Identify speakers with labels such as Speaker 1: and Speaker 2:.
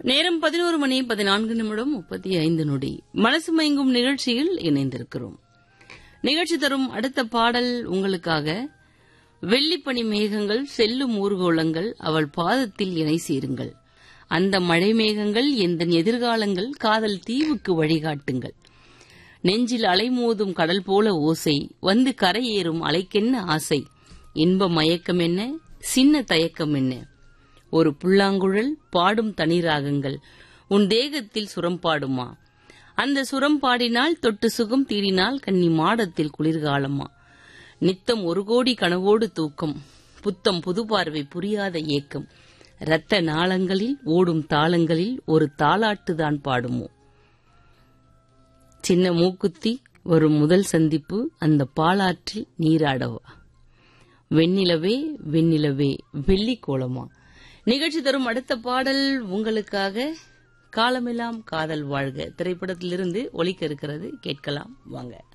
Speaker 1: நேரம் பதினோரு மணி பதினான்கு நிமிடம் முப்பத்தி ஐந்து நொடி மனசு மயங்கும் நிகழ்ச்சியில் இணைந்திருக்கிறோம் நிகழ்ச்சி தரும் அடுத்த பாடல் உங்களுக்காக வெள்ளிப்பனி மேகங்கள் செல்லும் ஊர்கோளங்கள் அவள் பாதத்தில் இணை சேருங்கள் அந்த மழை மேகங்கள் எந்த எதிர்காலங்கள் காதல் தீவுக்கு வழிகாட்டுங்கள் நெஞ்சில் அலைமோதும் கடல் போல ஓசை வந்து கரையேறும் அலைக்கென்ன ஆசை இன்ப மயக்கம் என்ன சின்ன தயக்கம் என்ன ஒரு புல்லாங்குழல் பாடும் தனி ராகங்கள் உன் தேகத்தில் சுரம் பாடுமா அந்த சுரம் பாடினால் தொட்டு சுகம் தீடினால் கன்னி மாடத்தில் குளிர்காலமா நித்தம் ஒரு கோடி கனவோடு தூக்கம் புத்தம் புது பார்வை புரியாத ஏக்கம் இரத்த நாளங்களில் ஓடும் தாளங்களில் ஒரு தாளாட்டுதான் பாடுமோ சின்ன மூக்குத்தி வரும் முதல் சந்திப்பு அந்த பாலாற்றில் நீராடவா வெண்ணிலவே வெண்ணிலவே வெள்ளி கோலமா நிகழ்ச்சி தரும் அடுத்த பாடல் உங்களுக்காக காலமெல்லாம் காதல் வாழ்க திரைப்படத்திலிருந்து ஒலிக்க இருக்கிறது கேட்கலாம் வாங்க